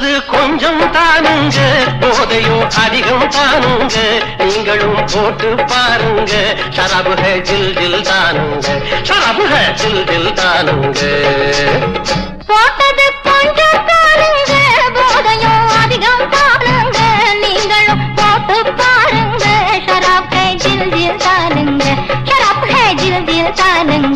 போட்டது கொஞ்சம் தானுங்க போதையோ அதிகம் தானுங்க நீங்களும் போட்டு பாருங்க ஷராபுக ஜில் ஜில் தானுங்க ஷராபுக ஜில் ஜில் தானுங்க போட்டது கொஞ்சம் பாருங்க போதையும் அதிகம் பாருங்க நீங்களும் போட்டு பாருங்க ஷராப் ஹே ஜில் ஜில் தானுங்க ஷராப் ஹே ஜில் ஜில் தானுங்க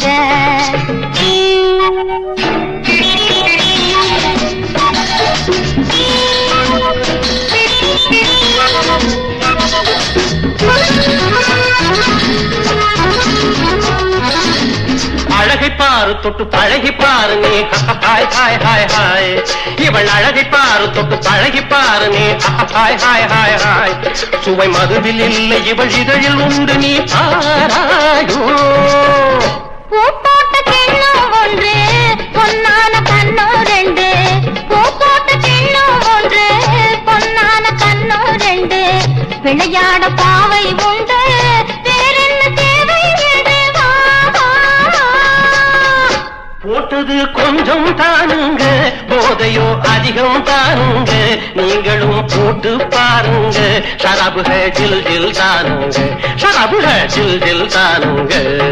அழகை பாரு தொட்டு பழகி பாரு நீ ஹாய் ஹாய் ஹாய் ஹாய் இவள் அழகை பாரு தொட்டு பழகி பாரு நீ ஹாய் ஹாய் ஹாய் ஹாய் சுவை மதுவில் இல்லை இவள் இதழில் உண்டு நீ பாராயோ பூ போட்ட கிண்ணம் ஒன்று பொன்னான கண்ணோ ரெண்டு பூ போட்ட கிண்ணம் ஒன்று பொன்னான கண்ணோ ரெண்டு விளையாட பாவை உண்டு வேறென்ன தேவை எது? வா, வா, வா. போட்டது கொஞ்சம் தானுங்க போதையோ அதிகம் தானுங்க நீங்களும் போட்டு பாருங்க ஷராபுக ஜில் ஜில் தானுங்க ஷராபுக ஜில் ஜில் தானுங்க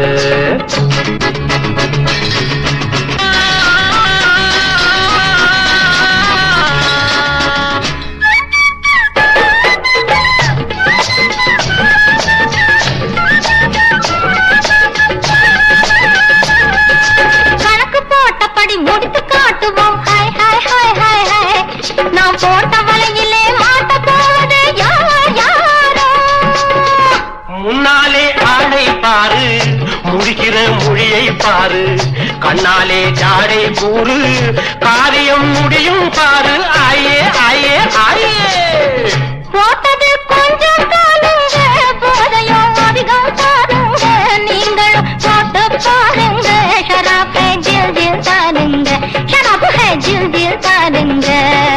கணக்கு போட்டபடி முடித்து காட்டுவோம் hi hi hi hi hi நாம் போட்ட வலையிலே மாட்ட போவது யார் யாரோ முன்னாலே ஆளை பாரு முடிகிற மொழியை பாரு கண்ணாலே ஜாடை கூறு காரியம் முடியும் பாரு ஆயே ஆயே ஆயே போட்டது கொஞ்சம் தானுங்க போதையோ அதிகம் தானுங்க நீங்களும் போட்டு பாருங்க ஷராப் ஹே ஜில் ஜில் தானுங்க ஷராப் ஹே ஜில் ஜில் தானுங்க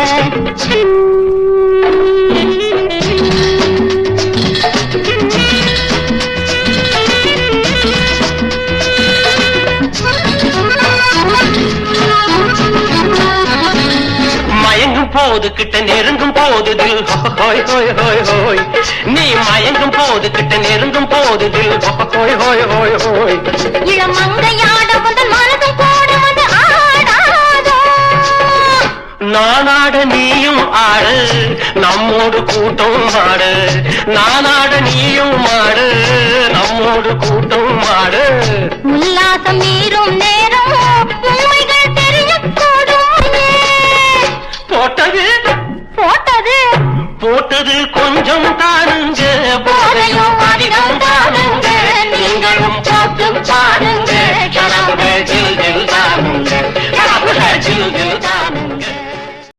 மயங்கும் போது கிட்ட நெருங்கும் போது தில் ஹோய் ஹோய் ஹோய் ஹோய் நீ மயங்கும் போது கிட்ட நெருங்கும் போது தில் ஹோய் ஹோய் ஹோய் ஹோய் இளமங்கையாட முதல் மனதும் கூட வந்து ஆடாதோ நானாட நீயும் ஆடு நம்மோடு கூட்டம் ஆடு நானாட நீயும் ஆடு நம்மோடு கூட்டம் ஆடு உல்லாசம் மீறும் நேரம் உண்மைகள் தெரியக்கூடும் ஏன்? போட்டது போட்டது போட்டது கொஞ்சம் தானுங்க போதையும் அதிகம் தானுங்க நீங்களும் போட்டு பாருங்க கனவுக ஜில் ஜில் தானுங்க கனவுக ஜில் ஜில்